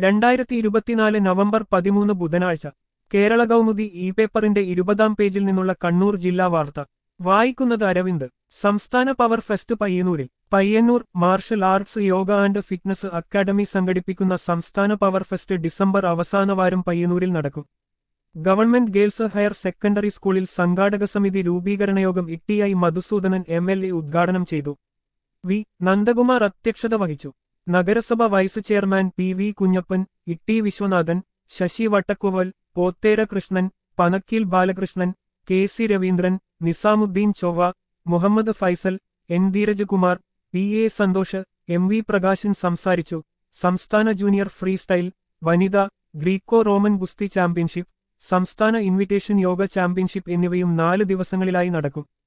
രണ്ടായിരത്തി ഇരുപത്തിനാല് നവംബർ പതിമൂന്ന് ബുധനാഴ്ച കേരള കൗമുദി ഇ പേപ്പറിന്റെ ഇരുപതാം പേജിൽ നിന്നുള്ള കണ്ണൂർ ജില്ലാ വാർത്ത വായിക്കുന്നത് അരവിന്ദ് സംസ്ഥാന പവർ ഫെസ്റ്റ് പയ്യന്നൂരിൽ Payyanur martial arts yoga and fitness academy സംഘടിപ്പിക്കുന്ന സംസ്ഥാന പവർ ഫെസ്റ്റ് ഡിസംബർ അവസാന വാരം പയ്യന്നൂരിൽ നടക്കും ഗവൺമെന്റ് ഗേൾസ് ഹയർ സെക്കൻഡറി സ്കൂളിൽ സംഘാടക സമിതി രൂപീകരണ യോഗം ഇട്ടിഐ മധുസൂദനൻ എം എൽ എ ഉദ്ഘാടനം ചെയ്തു വി നന്ദകുമാർ അധ്യക്ഷത വഹിച്ചു നഗരസഭ vice chairman P V Kunhappan Itty Viswanathan Sasi Vattakkuval Pothera Krishnan Panakkeel Balakrishnan K C Raveendran Nizamuddin Chovva Muhammad Faisal N Dheerajkumar P A Santhosh M V Prakashan സംസാരിച്ചു സംസ്ഥാന ജൂനിയർ ഫ്രീ സ്റ്റൈൽ വനിത ഗ്രീക്കോ റോമൻ ഗുസ്തി ചാമ്പ്യൻഷിപ്പ് സംസ്ഥാന ഇൻവിറ്റേഷൻ യോഗ ചാമ്പ്യൻഷിപ്പ് എന്നിവയും നാല് ദിവസങ്ങളിലായി നടക്കും